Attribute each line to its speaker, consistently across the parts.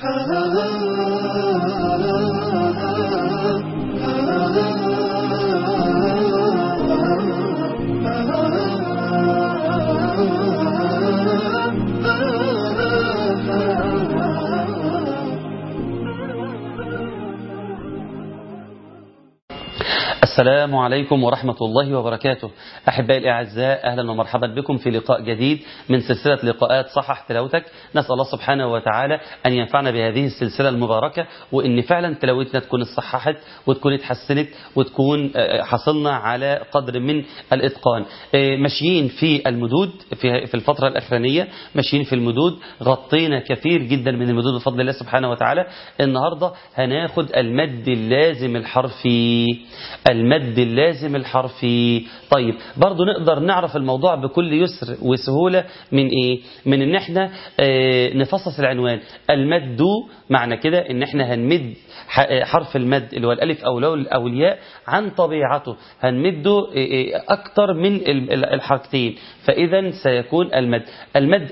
Speaker 1: السلام عليكم ورحمة الله وبركاته أحبائي الأعزاء أهلا ومرحبا بكم في لقاء جديد من سلسلة لقاءات صحح تلاوتك نسأل الله سبحانه وتعالى أن ينفعنا بهذه السلسلة المباركة وإن فعلا تلاوتنا تكون اتصححت وتكون اتحسنت وتكون حصلنا على قدر من الإتقان ماشيين في المدود في الفترة الأخرانية ماشيين في المدود غطينا كثير جدا من المدود بفضل الله سبحانه وتعالى النهاردة هناخد المد اللازم الحرفي المد اللازم الحرفي طيب برضو نقدر نعرف الموضوع بكل يسر وسهولة من ايه من ان احنا اه نفصص العنوان المد معنى كده ان احنا هنمد حرف المد اللي هو الالف او او الياء عن طبيعته هنمده اكتر من الحركتين فاذا سيكون المد المد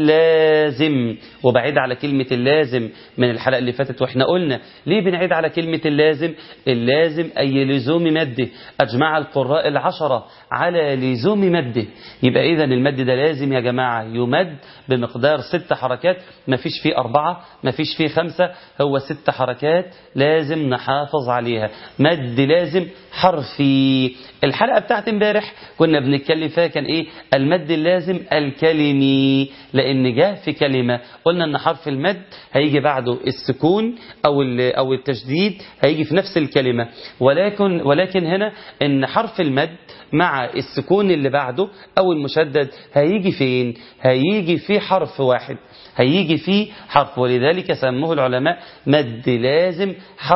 Speaker 1: اللازم وبعيد على كلمة اللازم من الحلقة اللي فاتت واحنا قلنا ليه بنعيد على كلمة اللازم اللازم اي لزوم مده اجمع القراء العشرة على لزوم مده يبقى اذا المد ده لازم يا جماعة يمد بمقدار ست حركات ما فيش فيه اربعة ما فيش فيه خمسة هو ست حركات لازم نحافظ عليها مد لازم حرفي الحلقة بتاعت امبارح كنا بنتكلم فيها كان ايه المد اللازم الكلمي لان جاء في كلمة قلنا ان حرف المد هيجي بعده السكون او او التشديد هيجي في نفس الكلمة ولكن ولكن هنا ان حرف المد مع السكون اللي بعده او المشدد هيجي فين هيجي في حرف واحد هيجي فيه حرف ولذلك سموه العلماء مد لازم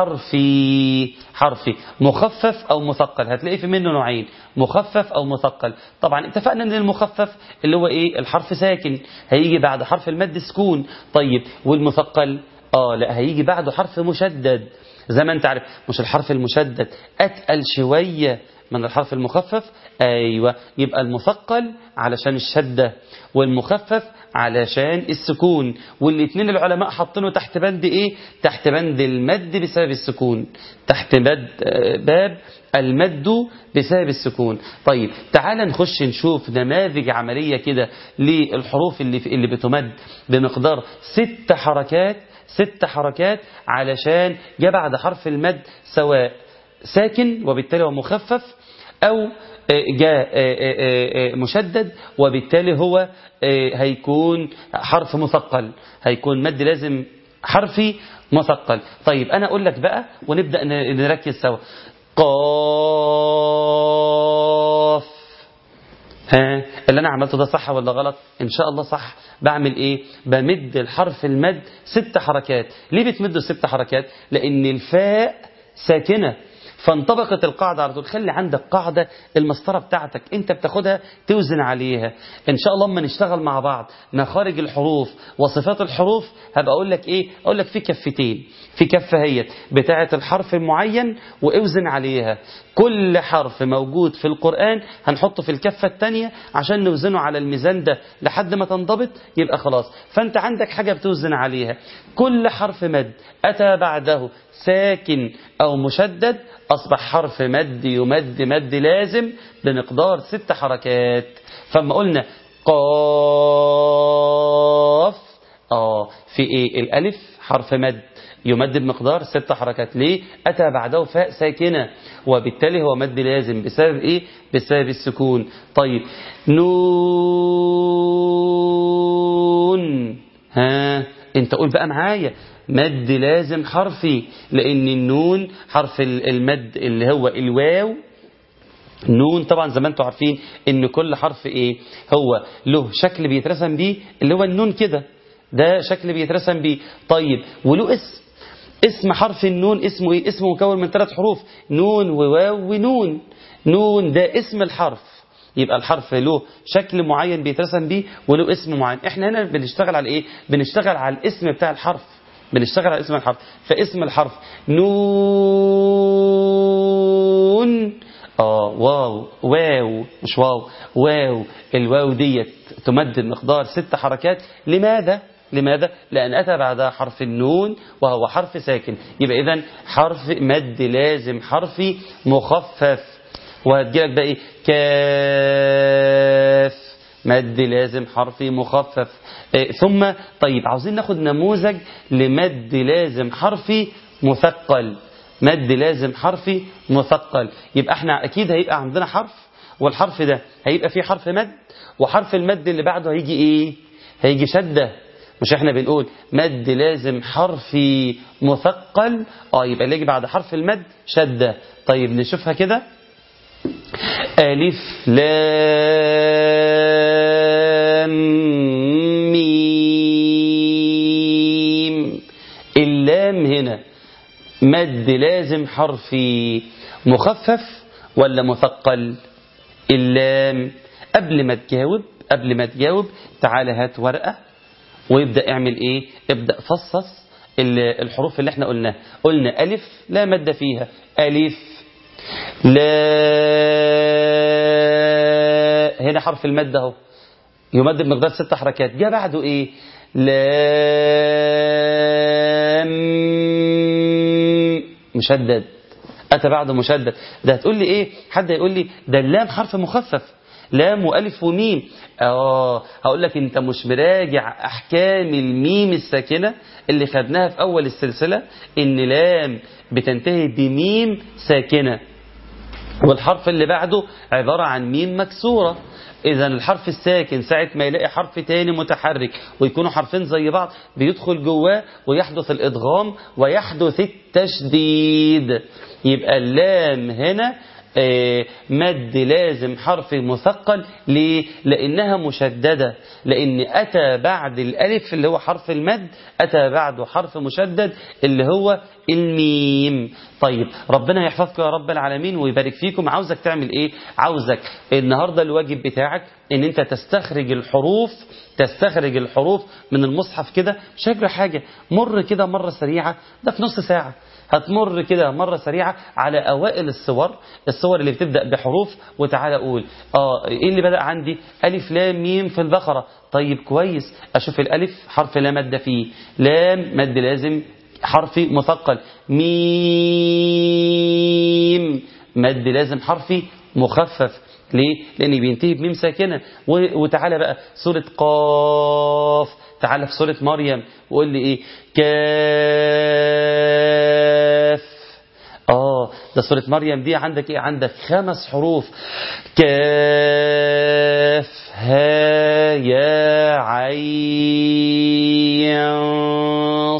Speaker 1: حرفي حرفي مخفف او مثقل هتلاقي في منه نوعين مخفف او مثقل طبعا اتفقنا ان المخفف اللي هو ايه الحرف ساكن هيجي بعد حرف المد سكون طيب والمثقل اه لا هيجي بعده حرف مشدد زي ما انت عارف مش الحرف المشدد اتقل شويه من الحرف المخفف ايوه يبقى المثقل علشان الشده والمخفف علشان السكون والاثنين العلماء حاطينه تحت بند ايه تحت بند المد بسبب السكون تحت بند باب المد بسبب السكون طيب تعال نخش نشوف نماذج عملية كده للحروف اللي اللي بتمد بمقدار ست حركات ست حركات علشان جاء بعد حرف المد سواء ساكن وبالتالي هو مخفف أو جاء مشدد وبالتالي هو هيكون حرف مثقل هيكون مد لازم حرفي مثقل طيب أنا أقول لك بقى ونبدأ نركز سوا قاف ها اللي أنا عملته ده صح ولا غلط إن شاء الله صح بعمل إيه بمد الحرف المد ست حركات ليه بتمده ست حركات لأن الفاء ساكنة فانطبقت القاعدة على طول خلي عندك قاعدة المسطرة بتاعتك انت بتاخدها توزن عليها ان شاء الله اما نشتغل مع بعض مخارج الحروف وصفات الحروف هبقى اقول لك ايه اقول لك في كفتين في كفة هي بتاعة الحرف المعين واوزن عليها كل حرف موجود في القرآن هنحطه في الكفة التانية عشان نوزنه على الميزان ده لحد ما تنضبط يبقى خلاص فانت عندك حاجة بتوزن عليها كل حرف مد أتى بعده ساكن أو مشدد أصبح حرف مد يمد مد لازم بمقدار ست حركات فما قلنا قاف آه في إيه الألف حرف مد يمد بمقدار ست حركات ليه أتى بعده فاء ساكنة وبالتالي هو مد لازم بسبب إيه بسبب السكون طيب نون ها انت قول بقى معايا مد لازم حرفي لان النون حرف المد اللي هو الواو نون طبعا زي ما انتم عارفين ان كل حرف ايه هو له شكل بيترسم بيه اللي هو النون كده ده شكل بيترسم بيه طيب وله اسم اسم حرف النون اسمه ايه اسمه مكون من ثلاث حروف نون وواو ونون نون ده اسم الحرف يبقى الحرف له شكل معين بيترسم بيه وله اسم معين احنا هنا بنشتغل على ايه بنشتغل على الاسم بتاع الحرف بنشتغل على اسم الحرف فاسم الحرف نون اه واو واو مش واو واو الواو ديت تمد بمقدار ست حركات لماذا لماذا؟ لأن أتى بعدها حرف النون وهو حرف ساكن يبقى إذا حرف مد لازم حرفي مخفف وهتجيلك بقى إيه كاف مد لازم حرفي مخفف إيه ثم طيب عاوزين ناخد نموذج لمد لازم حرفي مثقل مد لازم حرفي مثقل يبقى احنا اكيد هيبقى عندنا حرف والحرف ده هيبقى فيه حرف مد وحرف المد اللي بعده هيجي ايه هيجي شدة مش احنا بنقول مد لازم حرفي مثقل اه يبقى اللي يجي بعد حرف المد شدة طيب نشوفها كده ألف لام ميم اللام هنا مد لازم حرفي مخفف ولا مثقل اللام قبل ما تجاوب قبل ما تجاوب تعالى هات ورقة ويبدأ اعمل ايه ابدأ فصص الحروف اللي احنا قلناها قلنا ألف لا مد فيها ألف لا هنا حرف المد اهو يمد بمقدار ست حركات جاء بعده ايه لام مشدد أتى بعده مشدد ده هتقول لي إيه حد يقول لي ده اللام حرف مخفف لام وألف وميم آه هقول لك أنت مش مراجع أحكام الميم الساكنة اللي خدناها في أول السلسلة إن لام بتنتهي بميم ساكنة والحرف اللي بعده عبارة عن ميم مكسورة إذا الحرف الساكن ساعة ما يلاقي حرف تاني متحرك ويكونوا حرفين زي بعض بيدخل جواه ويحدث الإدغام ويحدث التشديد يبقى اللام هنا مد لازم حرف مثقل ليه؟ لأنها مشددة لأن أتى بعد الألف اللي هو حرف المد أتى بعده حرف مشدد اللي هو الميم طيب ربنا يحفظك يا رب العالمين ويبارك فيكم عاوزك تعمل ايه عاوزك النهاردة الواجب بتاعك ان انت تستخرج الحروف تستخرج الحروف من المصحف كده مش هيجرى حاجة مر كده مرة سريعة ده في نص ساعة هتمر كده مرة سريعة على أوائل الصور الصور اللي بتبدأ بحروف وتعالى أقول آه إيه اللي بدأ عندي ألف لام ميم في البقرة طيب كويس أشوف الألف حرف لا مد فيه لام مد لازم حرفي مثقل ميم مد لازم حرفي مخفف ليه؟ لأن بينتهي بميم ساكنة وتعالى بقى سورة قاف تعالى في سورة مريم وقول لي إيه كاف آه ده سورة مريم دي عندك إيه عندك خمس حروف كاف ها يا عين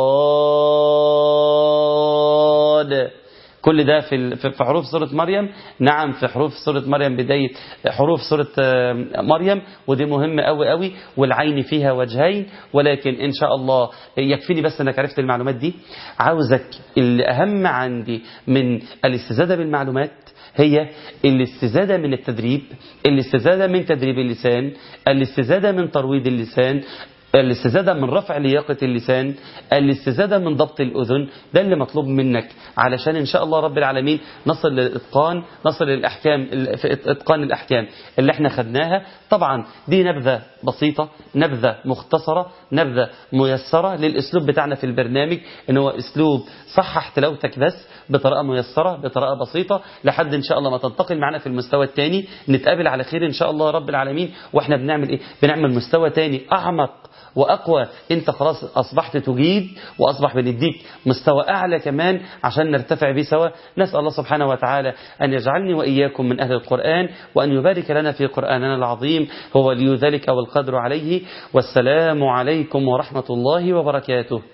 Speaker 1: صاد كل ده في في حروف سورة مريم نعم في حروف سورة مريم بداية حروف سورة مريم ودي مهمة قوي قوي والعين فيها وجهين ولكن إن شاء الله يكفيني بس أنك عرفت المعلومات دي عاوزك اللي أهم عندي من الاستزادة بالمعلومات هي الاستزادة من التدريب الاستزادة من تدريب اللسان الاستزادة من ترويض اللسان الاستزادة من رفع لياقة اللسان الاستزادة من ضبط الأذن ده اللي مطلوب منك علشان إن شاء الله رب العالمين نصل للإتقان نصل للأحكام في إتقان الأحكام اللي احنا خدناها طبعا دي نبذة بسيطة نبذة مختصرة نبذة ميسرة للأسلوب بتاعنا في البرنامج إن هو أسلوب صحح تلاوتك بس بطريقة ميسرة بطريقة بسيطة لحد إن شاء الله ما تنتقل معنا في المستوى الثاني نتقابل على خير إن شاء الله رب العالمين وإحنا بنعمل إيه بنعمل مستوى ثاني أعمق وأقوى أنت خلاص أصبحت تجيد وأصبح بنديك مستوى أعلى كمان عشان نرتفع به سوا نسأل الله سبحانه وتعالى أن يجعلني وإياكم من أهل القرآن وأن يبارك لنا في قرآننا العظيم هو ولي ذلك والقدر عليه والسلام عليكم ورحمة الله وبركاته